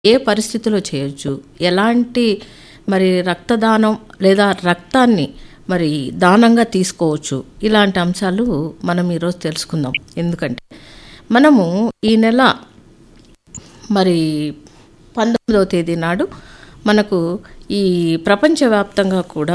ఏ పరిస్థితిలో చేయొచ్చు ఎలాంటి మరి రక్తదానం లేదా రక్తాన్ని మరి దానంగా తీసుకోవచ్చు ఇలాంటి అంశాలు మనం ఈరోజు తెలుసుకుందాం ఎందుకంటే మనము ఈ నెల మరి పంతొమ్మిదవ తేదీ నాడు మనకు ఈ ప్రపంచవ్యాప్తంగా కూడా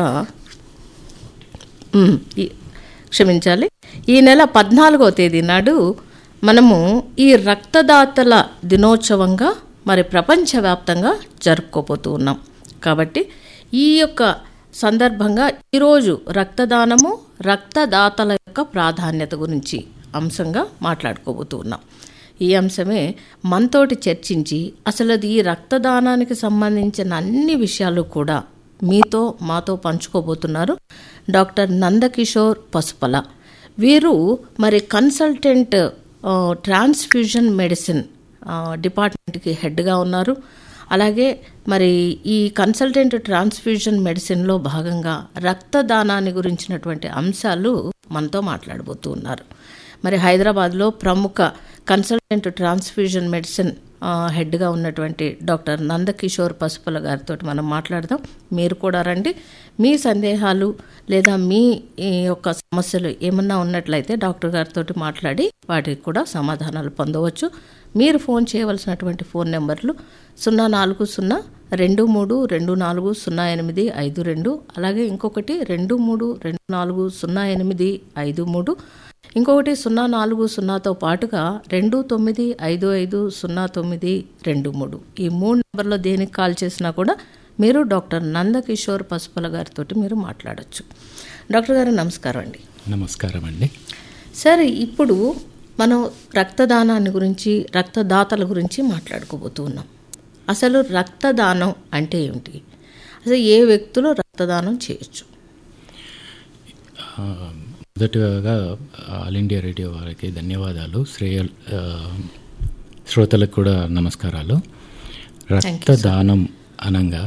ఉమ్, ఈ- క్షమించాలి ఈ నెల పద్నాలుగో తేదీ నాడు మనము ఈ రక్తదాతల దినోత్సవంగా మరి ప్రపంచవ్యాప్తంగా జరుపుకోబోతూ ఉన్నాం కాబట్టి ఈ యొక్క సందర్భంగా ఈరోజు రక్తదానము రక్తదాతల యొక్క ప్రాధాన్యత గురించి అంశంగా మాట్లాడుకోబోతూ ఉన్నాం ఈ అంశమే మనతోటి చర్చించి అసలు అది ఈ రక్తదానానికి సంబంధించిన అన్ని విషయాలు కూడా మీతో మాతో పంచుకోబోతున్నారు డాక్టర్ నందకిషోర్ పసుపల వీరు మరి కన్సల్టెంట్ ఆ, ట్రాన్స్ఫ్యూజన్ మెడిసిన్ ఆ, డిపార్ట్మెంట్కి హెడ్గా ఉన్నారు అలాగే మరి ఈ కన్సల్టెంట్ ట్రాన్స్ఫ్యూజన్ మెడిసిన్లో భాగంగా రక్తదానాన్ని గురించినటువంటి అంశాలు మనతో మాట్లాడబోతూ ఉన్నారు మరి హైదరాబాద్లో ప్రముఖ కన్సల్టెంట్ ట్రాన్స్ఫ్యూజన్ మెడిసిన్ ఆ, హెడ్గా ఉన్నటువంటి డాక్టర్ నందకిషోర్ పసుపుల గారితో మనం మాట్లాడదాం మీరు కూడా రండి మీ సందేహాలు లేదా మీ ఈ యొక్క సమస్యలు ఏమన్నా ఉన్నట్లయితే డాక్టర్ గారితో మాట్లాడి వాటికి కూడా సమాధానాలు పొందవచ్చు మీరు ఫోన్ చేయవలసినటువంటి ఫోన్ నెంబర్లు సున్నా నాలుగు సున్నా రెండు మూడు రెండు నాలుగు సున్నా ఎనిమిది ఐదు రెండు అలాగే ఇంకొకటి రెండు మూడు రెండు నాలుగు సున్నా ఎనిమిది ఐదు మూడు ఇంకొకటి సున్నా నాలుగు సున్నాతో పాటుగా రెండు తొమ్మిది ఐదు ఐదు సున్నా తొమ్మిది రెండు మూడు ఈ మూడు నెంబర్లో దేనికి కాల్ చేసినా కూడా మీరు డాక్టర్ నందకిషోర్ పసుపుల గారితో మీరు మాట్లాడొచ్చు డాక్టర్ గారు నమస్కారం అండి నమస్కారం అండి సార్ ఇప్పుడు మనం రక్తదానాన్ని గురించి రక్తదాతల గురించి మాట్లాడుకోబోతూ ఉన్నాం అసలు రక్తదానం అంటే ఏమిటి అసలు ఏ వ్యక్తులు రక్తదానం చేయొచ్చు ఆ, మొదటగా ఆల్ ఇండియా రేడియో వారికి ధన్యవాదాలు శ్రేయ ఆ, శ్రోతలకు కూడా నమస్కారాలు రక్తదానం అనగా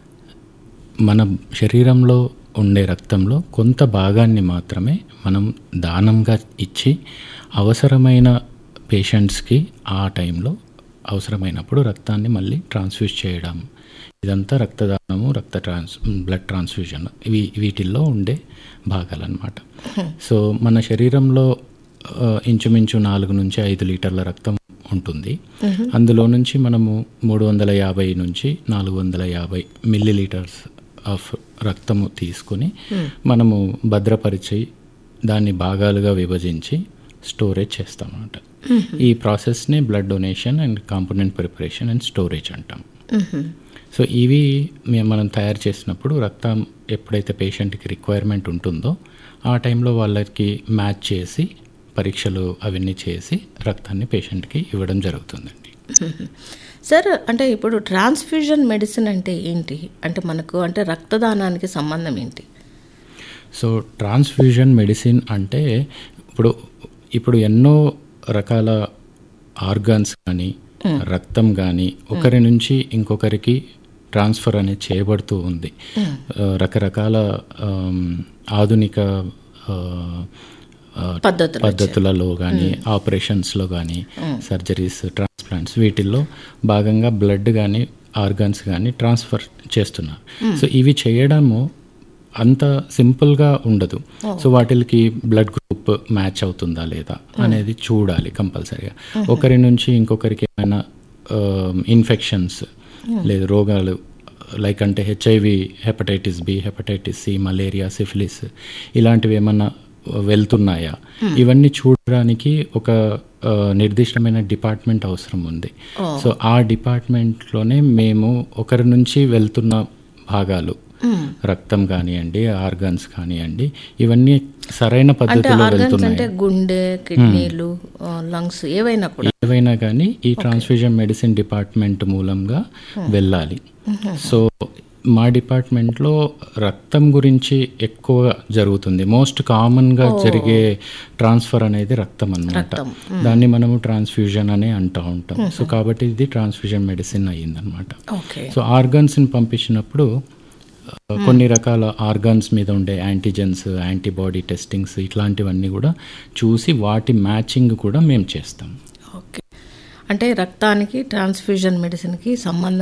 మన శరీరంలో ఉండే రక్తంలో కొంత భాగాన్ని మాత్రమే మనం దానంగా ఇచ్చి అవసరమైన పేషెంట్స్కి ఆ టైంలో అవసరమైనప్పుడు రక్తాన్ని మళ్ళీ ట్రాన్స్ఫ్యూజ్ చేయడం ఇదంతా రక్తదానము రక్త ట్రాన్స్ బ్లడ్ ట్రాన్స్ఫ్యూజన్ ఇవి వీటిల్లో ఉండే భాగాలన్నమాట సో మన శరీరంలో ఆ, ఇంచుమించు నాలుగు నుంచి ఐదు లీటర్ల రక్తం ఉంటుంది అందులో నుంచి మనము మూడు వందల యాభై నుంచి నాలుగు వందల యాభై మిల్లీ లీటర్స్ ఆఫ్ రక్తము తీసుకొని మనము భద్రపరిచి దాన్ని భాగాలుగా విభజించి స్టోరేజ్ చేస్తామన్నమాట ఈ ప్రాసెస్ని blood donation and component preparation and storage అంటాం సో ఇవి మేము మనం తయారు చేసినప్పుడు రక్తం ఎప్పుడైతే పేషెంట్కి రిక్వైర్మెంట్ ఉంటుందో ఆ టైంలో వాళ్ళకి మ్యాచ్ చేసి పరీక్షలు అవన్నీ చేసి రక్తాన్ని పేషెంట్కి ఇవ్వడం జరుగుతుందండి సార్ అంటే ఇప్పుడు ట్రాన్స్ఫ్యూజన్ మెడిసిన్ అంటే ఏంటి అంటే మనకు అంటే రక్తదానానికి సంబంధం ఏంటి సో ట్రాన్స్ఫ్యూజన్ మెడిసిన్ అంటే ఇప్పుడు ఇప్పుడు ఎన్నో రకాల ఆర్గాన్స్ కానీ రక్తం కానీ ఒకరి నుంచి ఇంకొకరికి ట్రాన్స్ఫర్ అనేది చేయబడుతూ ఉంది ఆ, రకరకాల ఆమ్, ఆధునిక ఆ, ఆ, పద్ధతులు పద్ధతులలో కానీ ఆపరేషన్స్లో కానీ సర్జరీస్ ట్రాన్స్ప్లాంట్స్ వీటిల్లో భాగంగా బ్లడ్ కానీ ఆర్గాన్స్ కానీ ట్రాన్స్ఫర్ చేస్తున్నారు సో ఇవి చేయడము అంత సింపుల్గా ఉండదు సో వాటికి బ్లడ్ గ్రూప్ మ్యాచ్ అవుతుందా లేదా అనేది చూడాలి కంపల్సరీగా ఒకరి నుంచి ఇంకొకరికి ఏమైనా ఇన్ఫెక్షన్స్ లేదు రోగాలు లైక్ అంటే HIV hepatitis B hepatitis C malaria syphilis ఇలాంటివి ఏమన్నా వెళ్తున్నాయా ఇవన్నీ చూడడానికి ఒక ఆ, నిర్దిష్టమైన డిపార్ట్మెంట్ అవసరం ఉంది సో ఆ డిపార్ట్మెంట్లోనే మేము ఒకరి నుంచి వెళ్తున్న భాగాలు రక్తం కానివ్వండి ఆర్గాన్స్ కానివ్వండి ఇవన్నీ సరైన అంటే పద్ధతిలో ఆర్గన్స్ వెళ్తున్నాయి అంటే గుండె కిడ్నీలు లంగ్స్ ఏవైనా కూడా ఏవైనా కానీ ఈ ట్రాన్స్ఫ్యూజన్ మెడిసిన్ డిపార్ట్మెంట్ మూలంగా వెళ్ళాలి సో మా డిపార్ట్మెంట్లో రక్తం గురించి ఎక్కువ జరుగుతుంది మోస్ట్ కామన్గా జరిగే ట్రాన్స్ఫర్ అనేది రక్తం అన్నమాట దాన్ని మనము ట్రాన్స్ఫ్యూజన్ అనే అంటూ ఉంటాం సో కాబట్టి ఇది ట్రాన్స్ఫ్యూజన్ మెడిసిన్ అయ్యిందనమాట ఓకే సో ఆర్గన్స్ని పంపించినప్పుడు ఆ, కొన్ని రకాల ఆర్గాన్స్ మీద ఉండే యాంటీజెన్స్ యాంటీబాడీ టెస్టింగ్స్ ఇట్లాంటివన్నీ కూడా చూసి వాటి మ్యాచింగ్ కూడా మేము చేస్తాం ఓకే అంటే రక్తానికి ట్రాన్స్ఫ్యూజన్ మెడిసిన్కి సంబంధం